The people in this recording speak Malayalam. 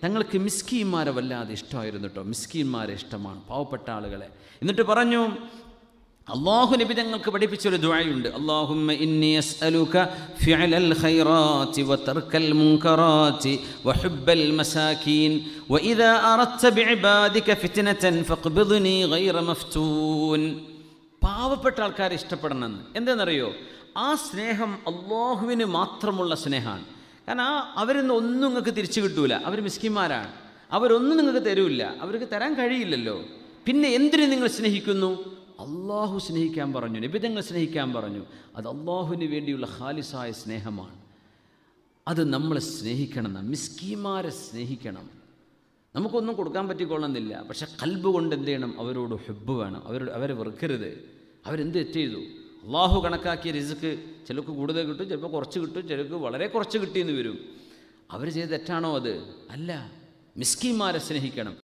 തങ്ങൾക്ക് മിസ്കീന്മാരെ വല്ലാതെ ഇഷ്ടമായിരുന്നു കേട്ടോ മിസ്കീന്മാരെ ഇഷ്ടമാണ് പാവപ്പെട്ട ആളുകളെ എന്നിട്ട് പറഞ്ഞു അള്ളാഹു നബി ഞങ്ങൾക്ക് പഠിപ്പിച്ചൊരു ദുആയുണ്ട് അല്ലാഹുമ്മ ഇന്നി അസ്അലുക ഫിഅലൽ ഖൈറാത്തി വതർക്കൽ മുൻകറാത്തി വഹുബ്ബൽ മസാകീൻ വഇദാ അറദ്ത ബിഇബാദിക ഫിത്നതൻ ഫഖ്ബിദ്നി ഗൈറ മഫ്തൂൻ പാവപ്പെട്ട ആൾക്കാരെ ഇഷ്ടപ്പെടണമെന്ന് എന്താണെന്നറിയോ ആ സ്നേഹം അള്ളാഹുവിന് മാത്രമുള്ള സ്നേഹമാണ് കാരണം ആ അവരൊന്നും ഒന്നും നിങ്ങൾക്ക് തിരിച്ചു കിട്ടൂല അവർ മിസ്കിന്മാരാണ് അവരൊന്നും നിങ്ങൾക്ക് തരൂല്ല അവർക്ക് തരാൻ കഴിയില്ലല്ലോ പിന്നെ എന്തിനു നിങ്ങൾ സ്നേഹിക്കുന്നു അള്ളാഹു സ്നേഹിക്കാൻ പറഞ്ഞു നിബിധങ്ങൾ സ്നേഹിക്കാൻ പറഞ്ഞു അത് അള്ളാഹുവിന് വേണ്ടിയുള്ള ഖാലിസായ സ്നേഹമാണ് അത് നമ്മൾ സ്നേഹിക്കണം മിസ്കിമാരെ സ്നേഹിക്കണം നമുക്കൊന്നും കൊടുക്കാൻ പറ്റിക്കൊള്ളുന്നില്ല പക്ഷെ കൽബ് കൊണ്ട് എന്ത് ചെയ്യണം അവരോട് ഹെബ് വേണം അവരോട് അവരെ വെറുക്കരുത് അവരെന്ത് തെറ്റ് ചെയ്തു അള്ളാഹു കണക്കാക്കിയ റിസ്ക് ചിലർക്ക് കൂടുതൽ കിട്ടും ചിലപ്പോൾ കുറച്ച് കിട്ടും ചിലർക്ക് വളരെ കുറച്ച് കിട്ടിയെന്ന് വരും അവർ ചെയ്ത തെറ്റാണോ അത് അല്ല മിസ്കിന്മാരെ സ്നേഹിക്കണം